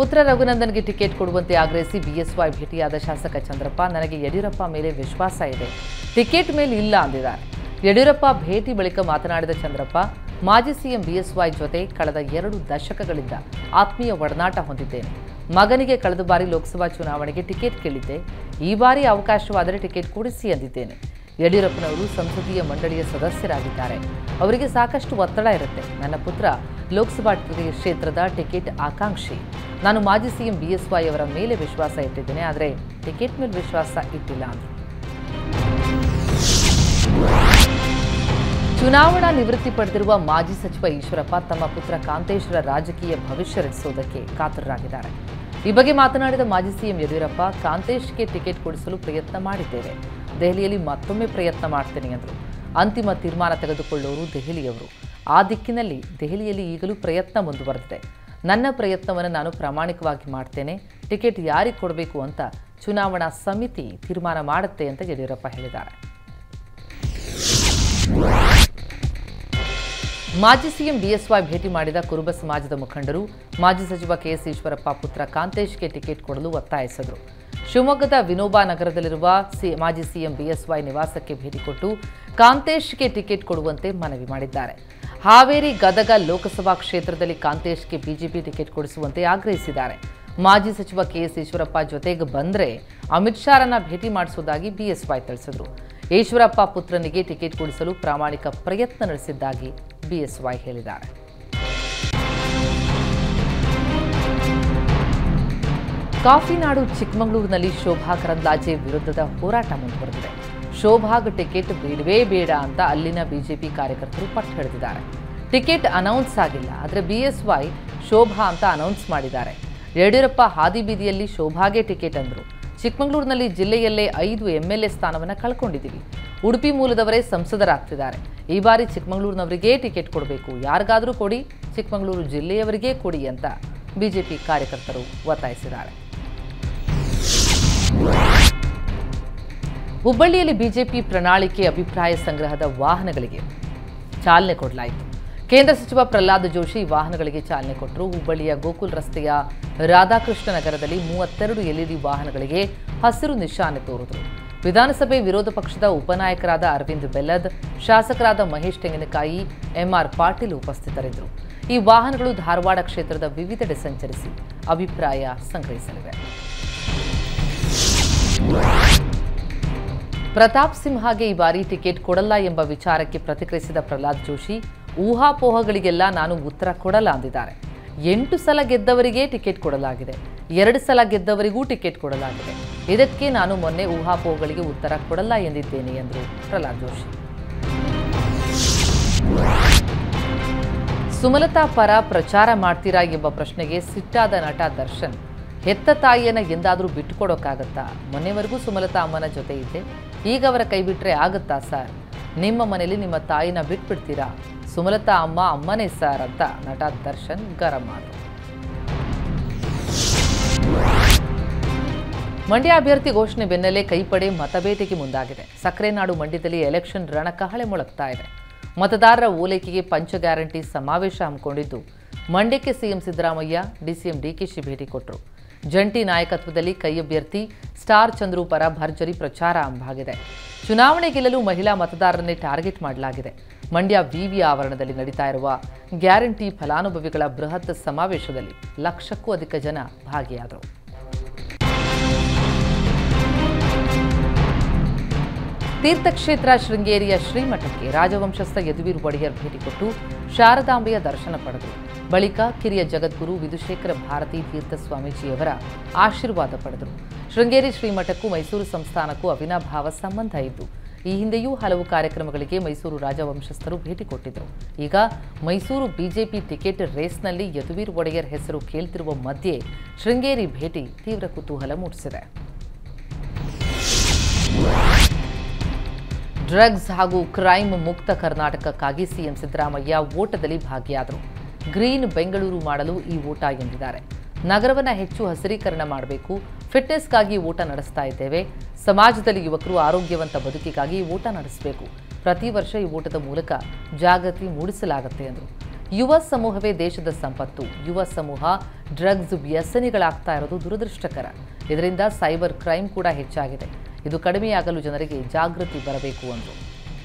ಪುತ್ರ ರಘುನಂದನ್ಗೆ ಟಿಕೆಟ್ ಕೊಡುವಂತೆ ಆಗ್ರಹಿಸಿ ಬಿಎಸ್ವೈ ಭೇಟಿಯಾದ ಶಾಸಕ ಚಂದ್ರಪ್ಪ ನನಗೆ ಯಡಿಯೂರಪ್ಪ ಮೇಲೆ ವಿಶ್ವಾಸ ಇದೆ ಟಿಕೆಟ್ ಮೇಲೆ ಇಲ್ಲ ಅಂದಿದ್ದಾರೆ ಯಡಿಯೂರಪ್ಪ ಭೇಟಿ ಬಳಿಕ ಮಾತನಾಡಿದ ಚಂದ್ರಪ್ಪ ಮಾಜಿ ಸಿಎಂ ಬಿಎಸ್ವೈ ಜೊತೆ ಕಳೆದ ಎರಡು ದಶಕಗಳಿಂದ ಆತ್ಮೀಯ ಒಡನಾಟ ಹೊಂದಿದ್ದೇನೆ ಮಗನಿಗೆ ಕಳೆದ ಬಾರಿ ಲೋಕಸಭಾ ಚುನಾವಣೆಗೆ ಟಿಕೆಟ್ ಕೇಳಿದ್ದೆ ಈ ಬಾರಿ ಅವಕಾಶವಾದರೆ ಟಿಕೆಟ್ ಕೊಡಿಸಿ ಅಂದಿದ್ದೇನೆ ಯಡಿಯೂರಪ್ಪನವರು ಸಂಸದೀಯ ಮಂಡಳಿಯ ಸದಸ್ಯರಾಗಿದ್ದಾರೆ ಅವರಿಗೆ ಸಾಕಷ್ಟು ಒತ್ತಡ ಇರುತ್ತೆ ನನ್ನ ಪುತ್ರ ಲೋಕಸಭಾ ಕ್ಷೇತ್ರದ ಟಿಕೆಟ್ ಆಕಾಂಕ್ಷಿ ನಾನು ಮಾಜಿ ಸಿಎಂ ಬಿಎಸ್ವೈ ಅವರ ಮೇಲೆ ವಿಶ್ವಾಸ ಇಟ್ಟಿದ್ದೇನೆ ಆದರೆ ಟಿಕೆಟ್ ಮೇಲೆ ವಿಶ್ವಾಸ ಇಟ್ಟಿಲ್ಲ ಅಂದರು ಚುನಾವಣಾ ನಿವೃತ್ತಿ ಪಡೆದಿರುವ ಮಾಜಿ ಸಚಿವ ಈಶ್ವರಪ್ಪ ತಮ್ಮ ಪುತ್ರ ಕಾಂತೇಶ್ವರ ರಾಜಕೀಯ ಭವಿಷ್ಯ ರಚಿಸುವುದಕ್ಕೆ ಕಾತರರಾಗಿದ್ದಾರೆ ಈ ಬಗ್ಗೆ ಮಾತನಾಡಿದ ಮಾಜಿ ಸಿಎಂ ಯಡಿಯೂರಪ್ಪ ಕಾಂತೇಶ್ಗೆ ಟಿಕೆಟ್ ಕೊಡಿಸಲು ಪ್ರಯತ್ನ ಮಾಡಿದ್ದೇವೆ ದೆಹಲಿಯಲ್ಲಿ ಮತ್ತೊಮ್ಮೆ ಪ್ರಯತ್ನ ಮಾಡ್ತೇನೆ ಎಂದರು ಅಂತಿಮ ತೀರ್ಮಾನ ತೆಗೆದುಕೊಳ್ಳುವವರು ದೆಹಲಿಯವರು ಆ ದಿಕ್ಕಿನಲ್ಲಿ ದೆಹಲಿಯಲ್ಲಿ ಈಗಲೂ ಪ್ರಯತ್ನ ಮುಂದುವರೆದಿದೆ ನನ್ನ ಪ್ರಯತ್ನವನ್ನು ನಾನು ಪ್ರಾಮಾಣಿಕವಾಗಿ ಮಾಡ್ತೇನೆ ಟಿಕೆಟ್ ಯಾರಿಗೆ ಕೊಡಬೇಕು ಅಂತ ಚುನಾವಣಾ ಸಮಿತಿ ತೀರ್ಮಾನ ಮಾಡುತ್ತೆ ಅಂತ ಯಡಿಯೂರಪ್ಪ ಹೇಳಿದ್ದಾರೆ ಮಾಜಿ ಸಿಎಂ ಬಿಎಸ್ವೈ ಭೇಟಿ ಮಾಡಿದ ಕುರುಬ ಸಮಾಜದ ಮುಖಂಡರು ಮಾಜಿ ಸಚಿವ ಕೆಎಸ್ ಈಶ್ವರಪ್ಪ ಪುತ್ರ ಕಾಂತೇಶ್ಗೆ ಟಿಕೆಟ್ ಕೊಡಲು ಒತ್ತಾಯಿಸಿದರು ಶಿವಮೊಗ್ಗದ ವಿನೋಬಾ ನಗರದಲ್ಲಿರುವ ಸಿ ಮಾಜಿ ಸಿಎಂ ಬಿಎಸ್ವೈ ನಿವಾಸಕ್ಕೆ ಭೇಟಿ ಕೊಟ್ಟು ಕಾಂತೇಶ್ಗೆ ಟಿಕೆಟ್ ಕೊಡುವಂತೆ ಮನವಿ ಮಾಡಿದ್ದಾರೆ ಹಾವೇರಿ ಗದಗ ಲೋಕಸಭಾ ಕ್ಷೇತ್ರದಲ್ಲಿ ಕಾಂತೇಶ್ಗೆ ಬಿಜೆಪಿ ಟಿಕೆಟ್ ಕೊಡಿಸುವಂತೆ ಆಗ್ರಹಿಸಿದ್ದಾರೆ ಮಾಜಿ ಸಚಿವ ಕೆಎಸ್ ಈಶ್ವರಪ್ಪ ಜೊತೆಗೆ ಬಂದರೆ ಅಮಿತ್ ಶಾರನ್ನ ಭೇಟಿ ಮಾಡಿಸುವುದಾಗಿ ಬಿಎಸ್ವೈ ತಿಳಿಸಿದರು ಈಶ್ವರಪ್ಪ ಪುತ್ರನಿಗೆ ಟಿಕೆಟ್ ಕೊಡಿಸಲು ಪ್ರಾಮಾಣಿಕ ಪ್ರಯತ್ನ ನಡೆಸಿದ್ದಾಗಿ ಬಿಎಸ್ವೈ ಹೇಳಿದ್ದಾರೆ ಕಾಫಿನಾಡು ಚಿಕ್ಕಮಗಳೂರಿನಲ್ಲಿ ಶೋಭಾ ಕರಂದ್ಲಾಜೆ ವಿರುದ್ಧದ ಹೋರಾಟ ಮುಂದುವರೆದಿದೆ ಶೋಭಾಗ್ ಟಿಕೆಟ್ ಬೇಡವೇ ಬೇಡ ಅಂತ ಅಲ್ಲಿನ ಬಿಜೆಪಿ ಕಾರ್ಯಕರ್ತರು ಪಟ್ಟು ಹಿಡಿದಿದ್ದಾರೆ ಟಿಕೆಟ್ ಅನೌನ್ಸ್ ಆಗಿಲ್ಲ ಆದರೆ ಬಿಎಸ್ವೈ ಶೋಭಾ ಅಂತ ಅನೌನ್ಸ್ ಮಾಡಿದ್ದಾರೆ ಯಡಿಯೂರಪ್ಪ ಹಾದಿ ಬೀದಿಯಲ್ಲಿ ಶೋಭಾಗೆ ಟಿಕೆಟ್ ಅಂದರು ಚಿಕ್ಕಮಗಳೂರಿನಲ್ಲಿ ಜಿಲ್ಲೆಯಲ್ಲೇ ಐದು ಎಂಎಲ್ಎ ಸ್ಥಾನವನ್ನು ಕಳ್ಕೊಂಡಿದ್ದೀವಿ ಉಡುಪಿ ಮೂಲದವರೇ ಸಂಸದರಾಗ್ತಿದ್ದಾರೆ ಈ ಬಾರಿ ಚಿಕ್ಕಮಗಳೂರಿನವರಿಗೇ ಟಿಕೆಟ್ ಕೊಡಬೇಕು ಯಾರಿಗಾದರೂ ಕೊಡಿ ಚಿಕ್ಕಮಗಳೂರು ಜಿಲ್ಲೆಯವರಿಗೇ ಕೊಡಿ ಅಂತ ಬಿಜೆಪಿ ಕಾರ್ಯಕರ್ತರು ಒತ್ತಾಯಿಸಿದ್ದಾರೆ ಹುಬ್ಬಳ್ಳಿಯಲ್ಲಿ ಬಿಜೆಪಿ ಪ್ರಣಾಳಿಕೆ ಅಭಿಪ್ರಾಯ ಸಂಗ್ರಹದ ವಾಹನಗಳಿಗೆ ಚಾಲನೆ ಕೊಡಲಾಯಿತು ಕೇಂದ್ರ ಸಚಿವ ಪ್ರಹ್ಲಾದ್ ಜೋಶಿ ಈ ವಾಹನಗಳಿಗೆ ಚಾಲನೆ ಕೊಟ್ಟರು ಹುಬ್ಬಳ್ಳಿಯ ಗೋಕುಲ್ ರಸ್ತೆಯ ರಾಧಾಕೃಷ್ಣ ನಗರದಲ್ಲಿ ಮೂವತ್ತೆರಡು ಎಲ್ಇಡಿ ವಾಹನಗಳಿಗೆ ಹಸಿರು ನಿಶಾನೆ ತೋರಿದರು ವಿಧಾನಸಭೆ ವಿರೋಧ ಪಕ್ಷದ ಉಪನಾಯಕರಾದ ಅರವಿಂದ್ ಬೆಲ್ಲದ್ ಶಾಸಕರಾದ ಮಹೇಶ್ ತೆಂಗಿನಕಾಯಿ ಎಂಆರ್ ಪಾಟೀಲ್ ಉಪಸ್ಥಿತರಿದ್ದರು ಈ ವಾಹನಗಳು ಧಾರವಾಡ ಕ್ಷೇತ್ರದ ವಿವಿಧೆಡೆ ಸಂಚರಿಸಿ ಅಭಿಪ್ರಾಯ ಸಂಗ್ರಹಿಸಲಿವೆ ಪ್ರತಾಪ್ ಸಿಂಹಗೆ ಈ ಬಾರಿ ಟಿಕೆಟ್ ಕೊಡಲ್ಲ ಎಂಬ ವಿಚಾರಕ್ಕೆ ಪ್ರತಿಕ್ರಿಯಿಸಿದ ಪ್ರಹ್ಲಾದ್ ಜೋಶಿ ಊಹಾಪೋಹಗಳಿಗೆಲ್ಲ ನಾನು ಉತ್ತರ ಕೊಡಲ್ಲ ಅಂದಿದ್ದಾರೆ ಎಂಟು ಸಲ ಗೆದ್ದವರಿಗೆ ಟಿಕೆಟ್ ಕೊಡಲಾಗಿದೆ ಎರಡು ಸಲ ಗೆದ್ದವರಿಗೂ ಟಿಕೆಟ್ ಕೊಡಲಾಗಿದೆ ಇದಕ್ಕೆ ನಾನು ಮೊನ್ನೆ ಊಹಾಪೋಹಗಳಿಗೆ ಉತ್ತರ ಕೊಡಲ್ಲ ಎಂದಿದ್ದೇನೆ ಎಂದರು ಪ್ರಹ್ಲಾದ್ ಜೋಶಿ ಸುಮಲತಾ ಪರ ಪ್ರಚಾರ ಮಾಡ್ತೀರಾ ಎಂಬ ಪ್ರಶ್ನೆಗೆ ಸಿಟ್ಟಾದ ನಟ ದರ್ಶನ್ ಹೆತ್ತ ತಾಯಿಯನ್ನ ಎಂದಾದರೂ ಬಿಟ್ಟುಕೊಡೋಕ್ಕಾಗತ್ತಾ ಮೊನ್ನೆವರೆಗೂ ಸುಮಲತಾ ಅಮ್ಮನ ಜೊತೆ ಇದ್ದೆ ಈಗ ಅವರ ಕೈ ಬಿಟ್ಟರೆ ಆಗುತ್ತಾ ಸರ್ ನಿಮ್ಮ ಮನೇಲಿ ನಿಮ್ಮ ತಾಯಿನ ಬಿಟ್ಬಿಡ್ತೀರಾ ಸುಮಲತಾ ಅಮ್ಮ ಅಮ್ಮನೇ ಸರ್ ಅಂತ ನಟ ದರ್ಶನ್ ಗರಂ ಆದರು ಮಂಡ್ಯ ಅಭ್ಯರ್ಥಿ ಘೋಷಣೆ ಬೆನ್ನಲ್ಲೇ ಕೈಪಡೆ ಮತಬೇಟೆಗೆ ಮುಂದಾಗಿದೆ ಸಕ್ಕರೆನಾಡು ಮಂಡ್ಯದಲ್ಲಿ ಎಲೆಕ್ಷನ್ ರಣಕಹಳೆ ಮೊಳಗ್ತಾ ಇದೆ ಮತದಾರರ ಓಲೈಕೆಗೆ ಪಂಚ ಗ್ಯಾರಂಟಿ ಸಮಾವೇಶ ಹಮ್ಮಿಕೊಂಡಿದ್ದು ಮಂಡ್ಯಕ್ಕೆ ಸಿಎಂ ಸಿದ್ದರಾಮಯ್ಯ ಡಿಸಿಎಂ ಡಿಕೆಶಿ ಭೇಟಿ ಕೊಟ್ಟರು ಜಂಟಿ ನಾಯಕತ್ವದಲ್ಲಿ ಕೈ ಅಭ್ಯರ್ಥಿ ಸ್ಟಾರ್ ಚಂದ್ರು ಪರ ಭರ್ಜರಿ ಪ್ರಚಾರ ಆರಂಭವಾಗಿದೆ ಚುನಾವಣೆ ಗೆಲ್ಲಲು ಮಹಿಳಾ ಮತದಾರರನ್ನೇ ಟಾರ್ಗೆಟ್ ಮಾಡಲಾಗಿದೆ ಮಂಡ್ಯ ವಿವಿ ಆವರಣದಲ್ಲಿ ನಡೀತಾ ಇರುವ ಗ್ಯಾರಂಟಿ ಫಲಾನುಭವಿಗಳ ಬೃಹತ್ ಸಮಾವೇಶದಲ್ಲಿ ಲಕ್ಷಕ್ಕೂ ಅಧಿಕ ಜನ ಭಾಗಿಯಾದರು ತೀರ್ಥಕ್ಷೇತ್ರ ಶೃಂಗೇರಿಯ ಶ್ರೀಮಠಕ್ಕೆ ರಾಜವಂಶಸ್ಥ ಯದುವೀರ್ ಒಡೆಯರ್ ಭೇಟಿ ಕೊಟ್ಟು ಶಾರದಾಂಬೆಯ ದರ್ಶನ ಪಡೆದರು ಬಳಿಕ ಕಿರಿಯ ಜಗದ್ಗುರು ವಿಧುಶೇಖರ ಭಾರತಿ ತೀರ್ಥ ಸ್ವಾಮೀಜಿಯವರ ಆಶೀರ್ವಾದ ಪಡೆದರು ಶೃಂಗೇರಿ ಶ್ರೀಮಠಕ್ಕೂ ಮೈಸೂರು ಸಂಸ್ಥಾನಕ್ಕೂ ಅವಿನಾಭಾವ ಸಂಬಂಧ ಇದ್ದು ಈ ಹಿಂದೆಯೂ ಹಲವು ಕಾರ್ಯಕ್ರಮಗಳಿಗೆ ಮೈಸೂರು ರಾಜವಂಶಸ್ಥರು ಭೇಟಿ ಕೊಟ್ಟಿದ್ದರು ಈಗ ಮೈಸೂರು ಬಿಜೆಪಿ ಟಿಕೆಟ್ ರೇಸ್ನಲ್ಲಿ ಯದುವೀರ್ ಒಡೆಯರ್ ಹೆಸರು ಕೇಳ್ತಿರುವ ಮಧ್ಯೆ ಶೃಂಗೇರಿ ಭೇಟಿ ತೀವ್ರ ಕುತೂಹಲ ಮೂಡಿಸಿದೆ ಡ್ರಗ್ಸ್ ಹಾಗೂ ಕ್ರೈಮ್ ಮುಕ್ತ ಕರ್ನಾಟಕಕ್ಕಾಗಿ ಸಿಎಂ ಸಿದ್ದರಾಮಯ್ಯ ಓಟದಲ್ಲಿ ಭಾಗಿಯಾದರು ಗ್ರೀನ್ ಬೆಂಗಳೂರು ಮಾಡಲು ಈ ಓಟ ಎಂದಿದ್ದಾರೆ ನಗರವನ್ನು ಹೆಚ್ಚು ಹಸಿರೀಕರಣ ಮಾಡಬೇಕು ಫಿಟ್ನೆಸ್ಗಾಗಿ ಓಟ ನಡೆಸ್ತಾ ಇದ್ದೇವೆ ಸಮಾಜದಲ್ಲಿ ಯುವಕರು ಆರೋಗ್ಯವಂತ ಬದುಕಿಗಾಗಿ ಓಟ ನಡೆಸಬೇಕು ಪ್ರತಿ ವರ್ಷ ಈ ಓಟದ ಮೂಲಕ ಜಾಗೃತಿ ಮೂಡಿಸಲಾಗುತ್ತೆ ಎಂದರು ಯುವ ಸಮೂಹವೇ ದೇಶದ ಸಂಪತ್ತು ಯುವ ಸಮೂಹ ಡ್ರಗ್ಸ್ ವ್ಯಸನಿಗಳಾಗ್ತಾ ಇರೋದು ದುರದೃಷ್ಟಕರ ಇದರಿಂದ ಸೈಬರ್ ಕ್ರೈಮ್ ಕೂಡ ಹೆಚ್ಚಾಗಿದೆ ಇದು ಕಡಿಮೆಯಾಗಲು ಜನರಿಗೆ ಜಾಗೃತಿ ಬರಬೇಕು ಅಂದರು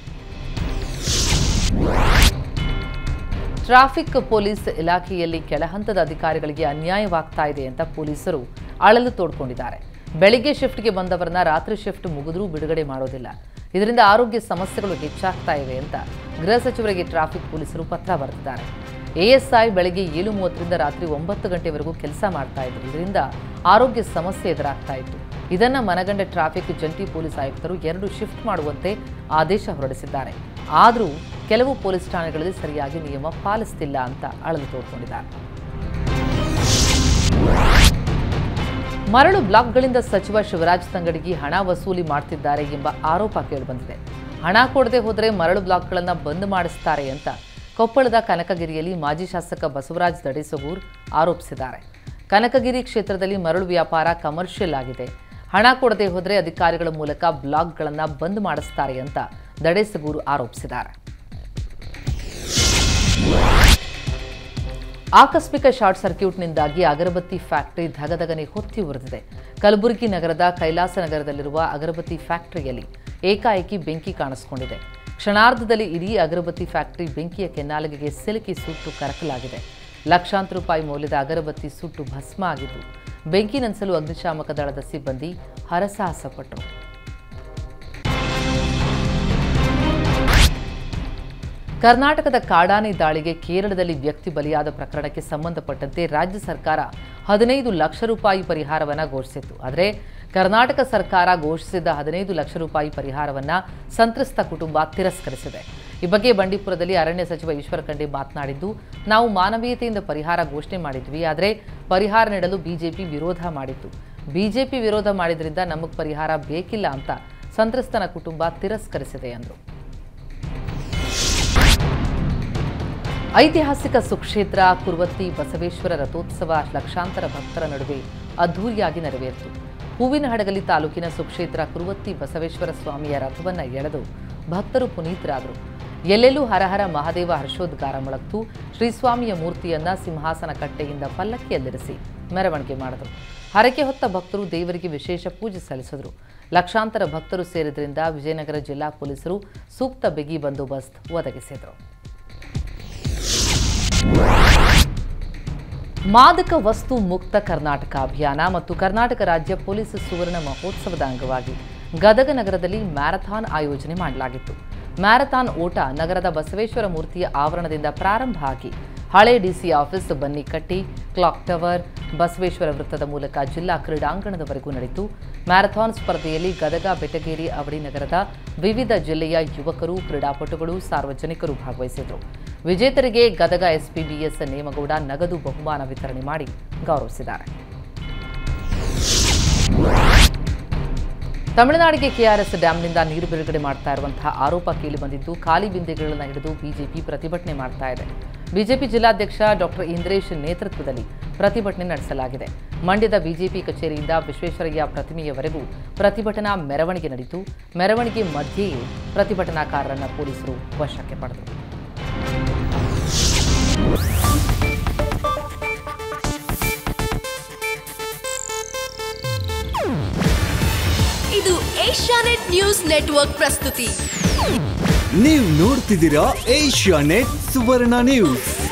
ಟ್ರಾಫಿಕ್ ಪೊಲೀಸ್ ಇಲಾಖೆಯಲ್ಲಿ ಕೆಳಹಂತದ ಅಧಿಕಾರಿಗಳಿಗೆ ಅನ್ಯಾಯವಾಗ್ತಾ ಇದೆ ಅಂತ ಪೊಲೀಸರು ಅಳಲು ತೋಡ್ಕೊಂಡಿದ್ದಾರೆ ಬೆಳಿಗ್ಗೆ ಶಿಫ್ಟ್ಗೆ ಬಂದವರನ್ನ ರಾತ್ರಿ ಶಿಫ್ಟ್ ಮುಗಿದ್ರೂ ಬಿಡುಗಡೆ ಮಾಡೋದಿಲ್ಲ ಇದರಿಂದ ಆರೋಗ್ಯ ಸಮಸ್ಯೆಗಳು ಹೆಚ್ಚಾಗ್ತಾ ಇವೆ ಅಂತ ಗೃಹ ಸಚಿವರಿಗೆ ಟ್ರಾಫಿಕ್ ಪೊಲೀಸರು ಪತ್ರ ಬರೆದಿದ್ದಾರೆ ಎಎಸ್ಐ ಬೆಳಗ್ಗೆ ಏಳು ಮೂವತ್ತರಿಂದ ರಾತ್ರಿ ಒಂಬತ್ತು ಗಂಟೆವರೆಗೂ ಕೆಲಸ ಮಾಡ್ತಾ ಇದ್ರು ಇದರಿಂದ ಆರೋಗ್ಯ ಸಮಸ್ಯೆ ಎದುರಾಗ್ತಾ ಇತ್ತು ಇದನ್ನ ಮನಗಂಡ ಟ್ರಾಫಿಕ್ ಜಂಟಿ ಪೊಲೀಸ್ ಆಯುಕ್ತರು ಎರಡು ಶಿಫ್ಟ್ ಮಾಡುವಂತೆ ಆದೇಶ ಹೊರಡಿಸಿದ್ದಾರೆ ಆದರೂ ಕೆಲವು ಪೊಲೀಸ್ ಠಾಣೆಗಳಲ್ಲಿ ಸರಿಯಾಗಿ ನಿಯಮ ಪಾಲಿಸ್ತಿಲ್ಲ ಅಂತ ಅಳಲು ತೋಡ್ಕೊಂಡಿದ್ದಾರೆ ಮರಳು ಬ್ಲಾಕ್ಗಳಿಂದ ಸಚಿವ ಶಿವರಾಜ್ ತಂಗಡಗಿ ಹಣ ವಸೂಲಿ ಮಾಡ್ತಿದ್ದಾರೆ ಎಂಬ ಆರೋಪ ಕೇಳಿಬಂದಿದೆ ಹಣ ಕೊಡದೆ ಹೋದರೆ ಮರಳು ಬ್ಲಾಕ್ಗಳನ್ನು ಬಂದ್ ಮಾಡಿಸ್ತಾರೆ ಅಂತ ಕೊಪ್ಪಳದ ಕನಕಗಿರಿಯಲ್ಲಿ ಮಾಜಿ ಶಾಸಕ ಬಸವರಾಜ್ ದಡೇಸಗೂರ್ ಆರೋಪಿಸಿದ್ದಾರೆ ಕನಕಗಿರಿ ಕ್ಷೇತ್ರದಲ್ಲಿ ಮರಳು ವ್ಯಾಪಾರ ಕಮರ್ಷಿಯಲ್ ಆಗಿದೆ ಹಣ ಕೊಡದೆ ಹೋದರೆ ಅಧಿಕಾರಿಗಳ ಮೂಲಕ ಬ್ಲಾಕ್ಗಳನ್ನು ಬಂದ್ ಮಾಡಿಸ್ತಾರೆ ಅಂತ ದಡೇಸಗೂರು ಆರೋಪಿಸಿದ್ದಾರೆ ಆಕಸ್ಮಿಕ ಶಾರ್ಟ್ ಸರ್ಕ್ಯೂಟ್ನಿಂದಾಗಿ ಅಗರಬತ್ತಿ ಫ್ಯಾಕ್ಟರಿ ಧಗಧಗನೆ ಹೊತ್ತಿ ಉರಿದಿದೆ ಕಲಬುರಗಿ ನಗರದ ಕೈಲಾಸ ನಗರದಲ್ಲಿರುವ ಅಗರಬತ್ತಿ ಫ್ಯಾಕ್ಟರಿಯಲ್ಲಿ ಏಕಾಏಕಿ ಬೆಂಕಿ ಕಾಣಿಸಿಕೊಂಡಿದೆ ಕ್ಷಣಾರ್ಧದಲ್ಲಿ ಇಡೀ ಅಗರಬತ್ತಿ ಫ್ಯಾಕ್ಟರಿ ಬೆಂಕಿಯ ಕೆನ್ನಾಲಿಗೆಗೆ ಸಿಲುಕಿ ಸುಟ್ಟು ಕರಕಲಾಗಿದೆ ಲಕ್ಷಾಂತರ ರೂಪಾಯಿ ಮೌಲ್ಯದ ಅಗರಬತ್ತಿ ಸುಟ್ಟು ಭಸ್ಮ ಆಗಿದ್ದು ಬೆಂಕಿ ನಂದಿಸಲು ಅಗ್ನಿಶಾಮಕ ದಳದ ಸಿಬ್ಬಂದಿ ಹರಸಾಹಸಪಟ್ಟರು ಕರ್ನಾಟಕದ ಕಾಡಾನೆ ದಾಳಿಗೆ ಕೇರಳದಲ್ಲಿ ವ್ಯಕ್ತಿ ಬಲಿಯಾದ ಪ್ರಕರಣಕ್ಕೆ ಸಂಬಂಧಪಟ್ಟಂತೆ ರಾಜ್ಯ ಸರ್ಕಾರ ಹದಿನೈದು ಲಕ್ಷ ರೂಪಾಯಿ ಪರಿಹಾರವನ್ನು ಘೋಷಿಸಿತ್ತು ಆದರೆ ಕರ್ನಾಟಕ ಸರ್ಕಾರ ಘೋಷಿಸಿದ ಹದಿನೈದು ಲಕ್ಷ ರೂಪಾಯಿ ಪರಿಹಾರವನ್ನು ಸಂತ್ರಸ್ತ ಕುಟುಂಬ ತಿರಸ್ಕರಿಸಿದೆ ಈ ಬಗ್ಗೆ ಬಂಡೀಪುರದಲ್ಲಿ ಅರಣ್ಯ ಸಚಿವ ಈಶ್ವರ ಖಂಡ್ರೆ ಮಾತನಾಡಿದ್ದು ನಾವು ಮಾನವೀಯತೆಯಿಂದ ಪರಿಹಾರ ಘೋಷಣೆ ಮಾಡಿದ್ವಿ ಆದರೆ ಪರಿಹಾರ ನೀಡಲು ಬಿಜೆಪಿ ವಿರೋಧ ಮಾಡಿತ್ತು ಬಿಜೆಪಿ ವಿರೋಧ ಮಾಡಿದ್ರಿಂದ ನಮಗೆ ಪರಿಹಾರ ಬೇಕಿಲ್ಲ ಅಂತ ಸಂತ್ರಸ್ತನ ಕುಟುಂಬ ತಿರಸ್ಕರಿಸಿದೆ ಎಂದರು ಐತಿಹಾಸಿಕ ಸುಕ್ಷೇತ್ರ ಕುರುವತ್ತಿ ಬಸವೇಶ್ವರ ರಥೋತ್ಸವ ಲಕ್ಷಾಂತರ ಭಕ್ತರ ನಡುವೆ ಅದ್ಧೂರಿಯಾಗಿ ನೆರವೇರಿತು ಹೂವಿನ ಹಡಗಲಿ ತಾಲೂಕಿನ ಸುಕ್ಷೇತ್ರ ಕುರುವತ್ತಿ ಬಸವೇಶ್ವರ ಸ್ವಾಮಿಯ ರಥವನ್ನು ಎಳೆದು ಭಕ್ತರು ಪುನೀತರಾದರು ಎಲ್ಲೆಲ್ಲೂ ಹರಹರ ಮಹಾದೇವ ಹರ್ಷೋದ್ಗಾರ ಮೊಳಗ್ತು ಶ್ರೀಸ್ವಾಮಿಯ ಮೂರ್ತಿಯನ್ನ ಸಿಂಹಾಸನ ಕಟ್ಟೆಯಿಂದ ಪಲ್ಲಕ್ಕಿಯಲ್ಲಿರಿಸಿ ಮೆರವಣಿಗೆ ಮಾಡಿದರು ಹರಕೆ ಹೊತ್ತ ಭಕ್ತರು ದೇವರಿಗೆ ವಿಶೇಷ ಪೂಜೆ ಸಲ್ಲಿಸಿದರು ಲಕ್ಷಾಂತರ ಭಕ್ತರು ಸೇರಿದ್ರಿಂದ ವಿಜಯನಗರ ಜಿಲ್ಲಾ ಪೊಲೀಸರು ಸೂಕ್ತ ಬಿಗಿ ಬಂದೋಬಸ್ತ್ ಒದಗಿಸಿದರು ಮಾದಕ ವಸ್ತು ಮುಕ್ತ ಕರ್ನಾಟಕ ಅಭಿಯಾನ ಮತ್ತು ಕರ್ನಾಟಕ ರಾಜ್ಯ ಪೊಲೀಸ್ ಸುವರ್ಣ ಮಹೋತ್ಸವದ ಅಂಗವಾಗಿ ಗದಗ ನಗರದಲ್ಲಿ ಮ್ಯಾರಥಾನ್ ಆಯೋಜನೆ ಮಾಡಲಾಗಿತ್ತು ಮ್ಯಾರಥಾನ್ ಓಟ ನಗರದ ಬಸವೇಶ್ವರ ಮೂರ್ತಿಯ ಆವರಣದಿಂದ ಪ್ರಾರಂಭ ಆಗಿ ಹಳೆ DC office Bannikatti clock tower Basaveshwara ವೃತ್ತದ ಮೂಲಕ ಜಿಲ್ಲಾ ಕ್ರೀಡಾಂಗಣದವರೆಗೂ ನಡೆಯಿತು ಮ್ಯಾರಥಾನ್ ಸ್ಪರ್ಧೆಯಲ್ಲಿ ಗದಗ ಬೆಟಗೇರಿ ಅವಳಿ ನಗರದ ವಿವಿಧ ಜಿಲ್ಲೆಯ ಯುವಕರು ಕ್ರೀಡಾಪಟುಗಳು ಸಾರ್ವಜನಿಕರು ಭಾಗವಹಿಸಿದರು ವಿಜೇತರಿಗೆ ಗದಗ ಎಸ್ಪಿಬಿಎಸ್ ನೇಮಗೌಡ ನಗದು ಬಹುಮಾನ ವಿತರಣೆ ಮಾಡಿ ಗೌರವಿಸಿದ್ದಾರೆ ತಮಿಳುನಾಡಿಗೆ ಕೆಆರ್ಎಸ್ ಡ್ಯಾಂನಿಂದ ನೀರು ಬಿಡುಗಡೆ ಮಾಡ್ತಾ ಇರುವಂತಹ ಆರೋಪ ಕೇಳಿಬಂದಿದ್ದು ಖಾಲಿ ಬಿಂದೆಗಳನ್ನು ಹಿಡಿದು ಬಿಜೆಪಿ ಪ್ರತಿಭಟನೆ ಮಾಡ್ತಾ ಇದೆ ಬಿಜೆಪಿ ಜಿಲ್ಲಾಧ್ಯಕ್ಷ ಡಾಕ್ಟರ್ ಇಂದ್ರೇಶ್ ನೇತೃತ್ವದಲ್ಲಿ ಪ್ರತಿಭಟನೆ ನಡೆಸಲಾಗಿದೆ ಮಂಡ್ಯದ ಬಿಜೆಪಿ ಕಚೇರಿಯಿಂದ ವಿಶ್ವೇಶ್ವರಯ್ಯ ಪ್ರತಿಮೆಯವರೆಗೂ ಪ್ರತಿಭಟನಾ ಮೆರವಣಿಗೆ ನಡೆಯಿತು ಮೆರವಣಿಗೆ ಮಧ್ಯೆಯೇ ಪ್ರತಿಭಟನಾಕಾರರನ್ನ ಪೊಲೀಸರು ವಶಕ್ಕೆ ಪಡೆದರು ಇದು ಏಷ್ಯಾನೆಟ್ ನ್ಯೂಸ್ ನೆಟ್ವರ್ಕ್ ಪ್ರಸ್ತುತಿ ನೀವು ನೋಡ್ತಿದ್ದೀರಾ ಏಷ್ಯಾ ನೆಟ್ ಸುವರ್ಣ ನ್ಯೂಸ್